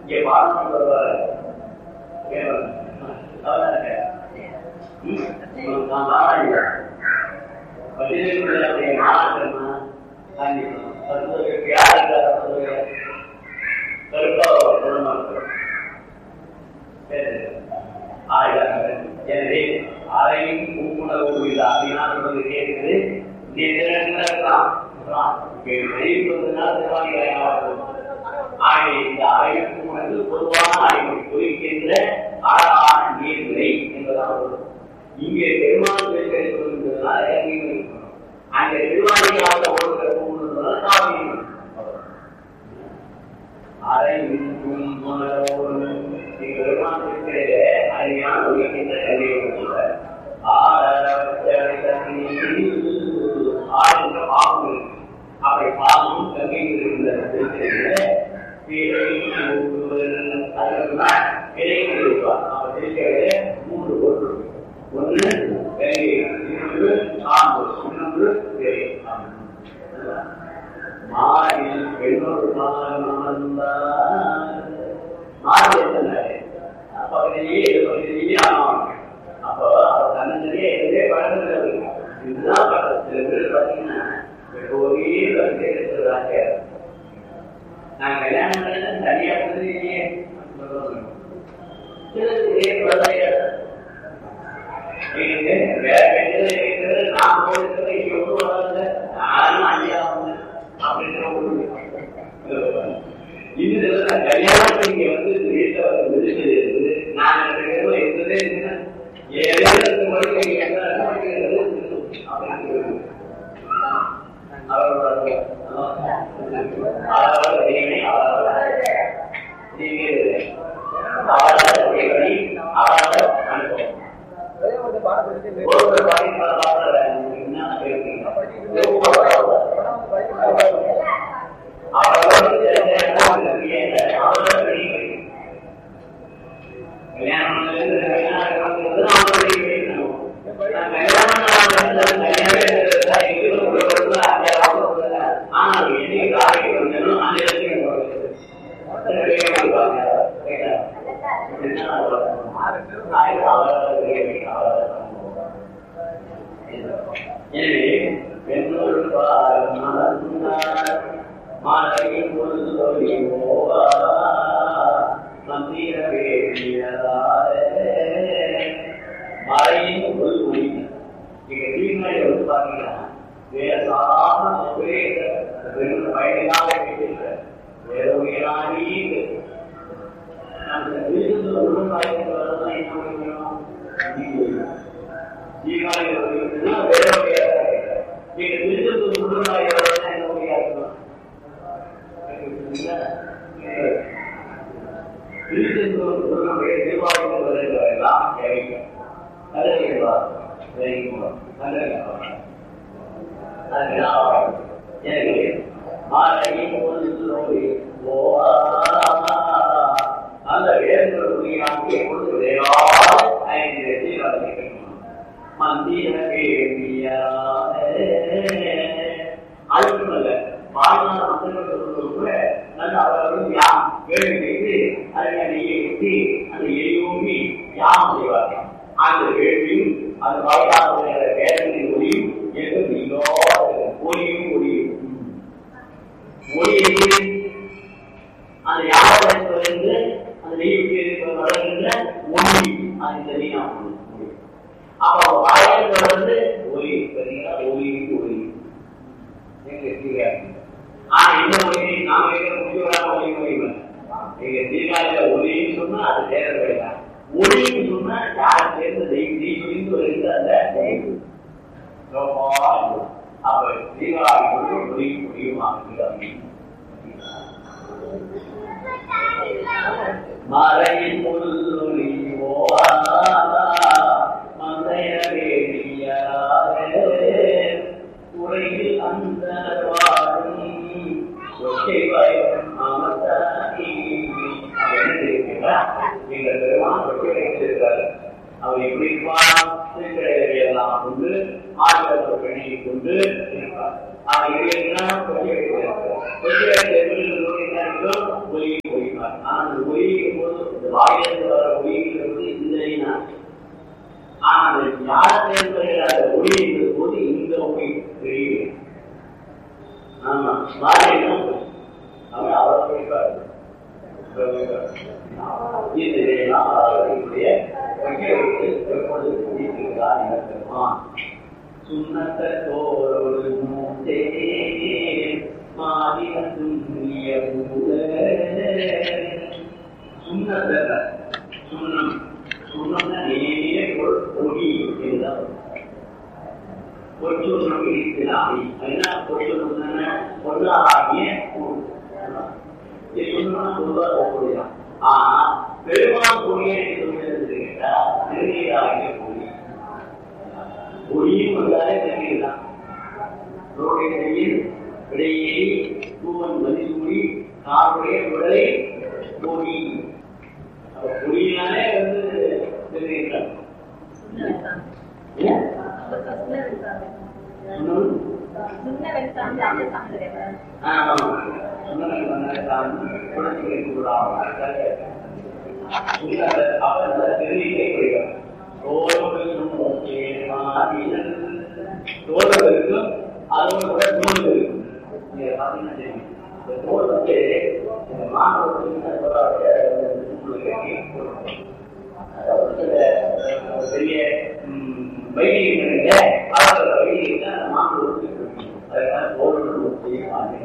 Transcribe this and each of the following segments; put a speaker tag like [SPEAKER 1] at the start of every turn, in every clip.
[SPEAKER 1] இங்கே பாடம் வருவாரு நான் நாராயணன் பதினேழு மாணாக்கர்னா எனவே அறையும் உணவு இல்லை அப்படின்னா சொல்றது கேட்குது நீ இருக்கலாம் ஆகவே இந்த அறைக்கும் உணவு பொதுவான அறிவை குறிக்கின்ற அழகான நீர்நிலை என்பதாக வரும் இங்கே பெருமாள் பேசுகிறது சொல்லுகிறதுனால இறங்கி இருக்கணும் அங்கே திருவாணியாக ஒருத்தர போகணுன்றதுனால காவியம் அறை மின்கும் உணர்வோடு நீங்க பெருமாள் பேசுகிறத அருமையான உலகின்ற கல்வியை சொல்றார் ஆறு பாவம் இருக்கு அப்படி பாவம் கங்கை இருக்கின்ற மூன்று பொருள் ஒன்று கங்கை இன்னொன்று சாம்பு இன்னொன்று மாறில் பெண்ணொரு மாறி எத்தனை பகுதியே பகுதியே ஆமாம் அப்போ அவர் தன்னந்தனியே எதுவே பழகிறது இதுதான் சில பேர் பார்த்தீங்கன்னா ஒரே வந்து எடுத்துறாங்க நான் கல்யாணம் பண்ணது தனியா பண்ணது இல்லையே வேற வேண்டியது இருக்கிறது நான் போடுறது இங்க ஒன்றும் வராது நானும் ஐயா அப்படின்ற இது கல்யாணம் இங்க வந்து வீட்டுல வந்து விதிச்சது இருக்குது நான் ரெண்டு இருந்ததே ஏழு மணிக்கு எனவே பெண்ணோடு மாணவியின் பொழுது சொல்லி போவா மந்திர மழையின் பொழுது முடியும் நீங்க தீர்மானி வந்து பாத்தீங்கன்னா வேற சாதாரண ஒரே ரெண்டு பயனாக கேட்டிருக்க வேற உயரானி அந்த வீட்டு ஒன்றும் காய்ச்சல் வரதான் என்ன முடியும் தீர்மானி வருதுன்னா வேற உயராக நீங்க திருச்செந்தூர் முருகாய் வரதான் என்ன முடியாது திருச்செந்தூர் முருகனுடைய திருவாரூர் வருகிறதெல்லாம் கிடைக்கும் நல்ல எனவே மாலையின் பொழுது அந்த வேர்களுடைய அங்கே பொழுது ஐந்து வெற்றி மந்திர அதுக்குமல்ல வாழ்நாள் மந்திரங்கள் கூட நல்ல அவர்கள் யாம் வேலை செய்து அதை நெய்யை ஊற்றி அந்த எரியூமி யாம் செய்வார்கள் அந்த வேள்வியும் அந்த வாய்க்காக வேதனையின் ஒளியும் எங்கும் இல்லாத ஒளியும் ஒளியும் ஒளியை அந்த யாரிலிருந்து அந்த நெய்யுக்கு வளர்கின்ற ஒளி அந்த நீனா அப்ப வாய்க்காக வந்து ஒளி பார்த்தீங்கன்னா ஒளியும் ஒளி ஆனா இந்த ஒளி நாம இருக்கிற முக்கியமான ஒளி ஒளி நீங்க தீர்கால ஒளின்னு சொன்னா அது தேவை கிடையாது ஒளின்னு சொன்னா யார் சேர்ந்த தெய்வம் நீ புரிந்து வருகிற அந்த தெய்வம் அப்ப தீபாவளி கொண்டு ஒளி முடியுமாக மறையின் பொழுது ஒளி மந்தைய உரையில் அந்த வாழும் ஒற்றை வாயும் அமர்த்தானி எங்கள் பெருமான் ஒற்றை வைத்திருக்கிறார் அவர் எப்படி இருப்பார் திருக்கடைகளை எல்லாம் கொண்டு ஆட்களை பெண்ணை கொண்டு இருப்பார் அவர் இவையெல்லாம் கொட்டி வைத்திருக்கிறார் கொட்டி வைத்த எப்படி ஒளி ஒளி அப்படிம்பார் ஆனா அந்த ஒளியும் போது இந்த வாயிலிருந்து வர ஒளிங்கிறது இல்லைன்னா ஆனா அந்த ஞானத்திலிருந்து வருகிற அந்த ஒளிங்கிற போது இந்த ஒளி தெரியுது ஆமா வாயிலும் அவன் அவர் போய்ப்பாரு இதெல்லாம் அவர்களுடைய வைக்கிறவருக்கு எப்பொழுது கூடியிருக்கிறார் என பெருமான் சுண்ணத்த தோரோடு மூத்தே மாதிர துண்ணிய சுண்ணத்த சுண்ணம் சுண்ணம்னா நேரே ஒரு ஒளி என்றால் பொற்சுண்ணம் இருக்கிறாய் என்ன பொற்சுண்ணம் பொருளாகிய இது சொன்னா பொதுவாக ஒப்புடையான் ஆனா பெருமாள் பொழியை சொல்கிறது கேட்டா திருநீராகிய பொழி பொழியும் வந்தாலே திருநீர் தான் ரோடையில் விடையேறி தூவன் மதிசூடி காருடைய உடலை பொடி பொடியினாலே வந்து திருநீர் தான் ஏன்? இன்னும் தோழர்களுக்கும் அதோட கூட நூல் இருக்கும் நீங்க பாத்தீங்கன்னா தெரியும் இந்த நூல் வந்து இந்த மாணவர்களுக்கு பெரிய வைதிக அவர்கள் வைதிக மாணவர்களுக்கு அதுக்கான தோழர்கள் செய்ய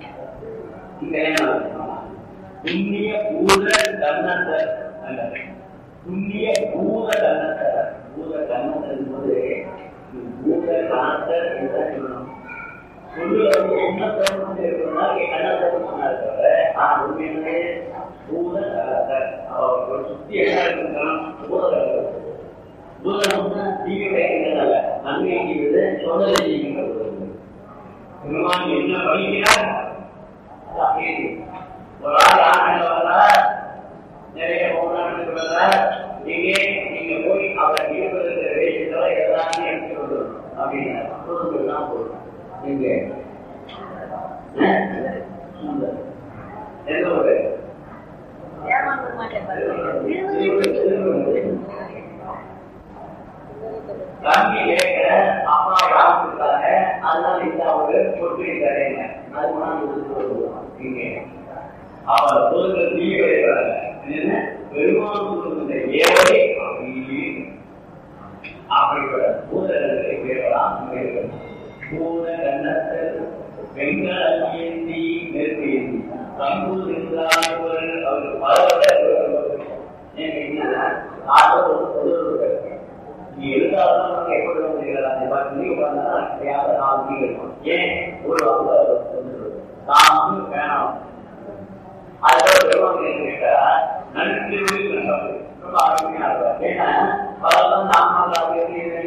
[SPEAKER 1] புண்ணிய பூத கண்ணத்தர் புண்ணிய பூத கண்ணத்தர் பூத கண்ணத்தர் என்பது பூத கணத்தர் என்று சொல்லணும் சொல்லுல வந்து என்ன தோணும் இருக்குன்னா கண்ணத்தர் சொன்னார் தவிர நான் உண்மையிலே பூத கணத்தர் அவர் சுத்தி என்ன இருக்கணும் பூத கணத்தர் பூதம்னா தீவிர நன்மை செய்வது சோதனை செய்கிறது பெருமான் என்ன படிக்கிறார் ஒரு ஆள் ஆண்டு வர்றார் நிறைய பௌராணிக்கு வர்றார் நீங்க நீங்க போய் அவர் இருப்பதற்கு வேஷங்களை எல்லாமே எடுத்து கொள்ளணும் அப்படின்னு சொல்லுங்கள் தான் போதும் நீங்க எந்த ஒரு தம்பி கேட்கிற அப்பா யாருக்கு இருக்காங்க அதனால இந்த அவரு பொட்டு தரேங்க அது கொண்டாந்து நீங்க அவர் சொல்லுங்க தீ வைக்கிறாங்க என்ன பெருமாள் சொல்லுங்க ஏவரை அப்படியே அப்படிப்பட்ட பூதகத்தை கேட்கலாம் பூத கண்ணத்தில் வெங்கடேந்தி நெருப்பேந்தி கம்பூர் என்றால் அவர் பல நீ எழுதாதான் எப்படி வந்து பார்த்து நீ உட்கார்ந்தா யாரை நான் நீங்க ஏன் ஒரு தான் வேணாம் அதோட பெருமாள் கேட்டா நன்றி ரொம்ப அருமையா இருக்கும் ஏன்னா பலரும் நாம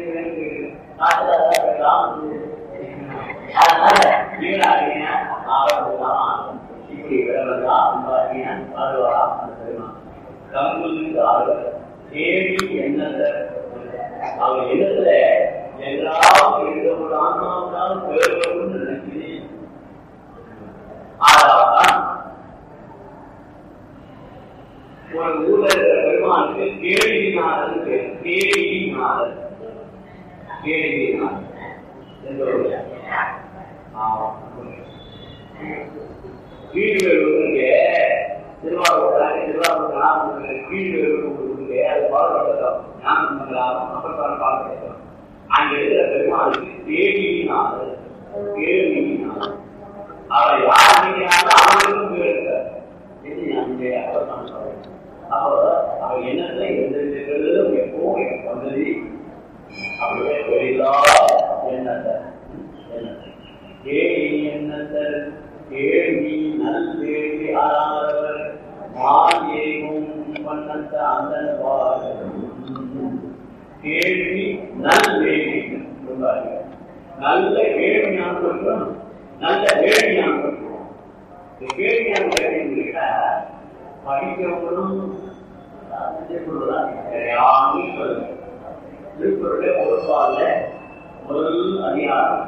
[SPEAKER 1] அதனால வீணாகின ஆரம்பம் இப்படி விடவதா அன்பாகின அருவா அந்த பெருமாள் கங்குலிருந்து ஆறுவர் தேடி என்னத அவர் இடத்துல எல்லாம் எந்த ஒரு ஆன்மாவுனாலும் பேருவரும் நினைக்கிறேன் ஆறாவதான் ஒரு ஊர்ல இருக்கிற பெருமானுக்கு கேள்வினாரன் பேர் கேள்வினாரன் கேள்வினாரன் எந்த ஒரு கீழ்வேலூருக்கு திருவாரூர் திருவாரூர் கீழ்வேலூருக்கு அது பாடப்பட்டோம் ஞானம் மங்களாரம் அப்பதான் பாடப்பட்டோம் அங்க இருக்கிற பெருமாளுக்கு கேள்வினாரன் கேள்வினாரன் அவர் யார் நீங்கிறாங்களோ அவங்களுக்கும் பேர் இருக்கார் அப்போ அவர் என்னத்துல எந்த விதத்திலும் எப்பவும் எனக்கு வந்தது அவருடைய தொழிலா என்னத்த கேள்வி என்னத்த கேள்வி நல் கேள்வி ஆறாதவர் மாயேகும் பண்ணத்த அந்த கேள்வி நல் கேள்வி சொல்வார்கள் நல்ல கேள்வி ஞானம் பெற்றோம் நல்ல கேள்வி ஞானம் பெற்றோம் இந்த கேள்வி ஞானம் கேட்டீங்கன்னா படிக்கிறவங்களும் திருக்குறளுடைய ஒரு பால்ல முதல் அதிகாரம்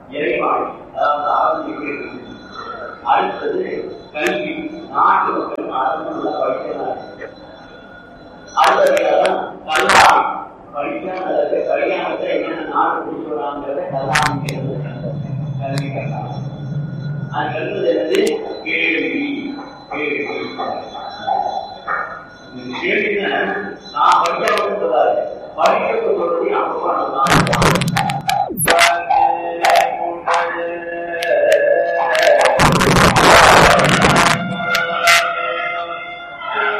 [SPEAKER 1] இறைவாணி அதாவது ஆரம்பிக்கிறது அடுத்தது கல்வி நாட்டு மக்கள் காரணம் நல்லா படிக்கலாம் அடுத்ததான் கல்லாமி படிச்சா நல்லது கல்யாணத்தை என்னென்ன நாடு பிடிச்சுறாங்கிறத கல்லாமி கல்வி கல்லாம் அது கல்வது என்னது கேள்வி கேள்வி கேள்வின்னா நான் படிக்கிறவங்க சொல்லாது படிக்கிறது சொல்றது அப்பா நான்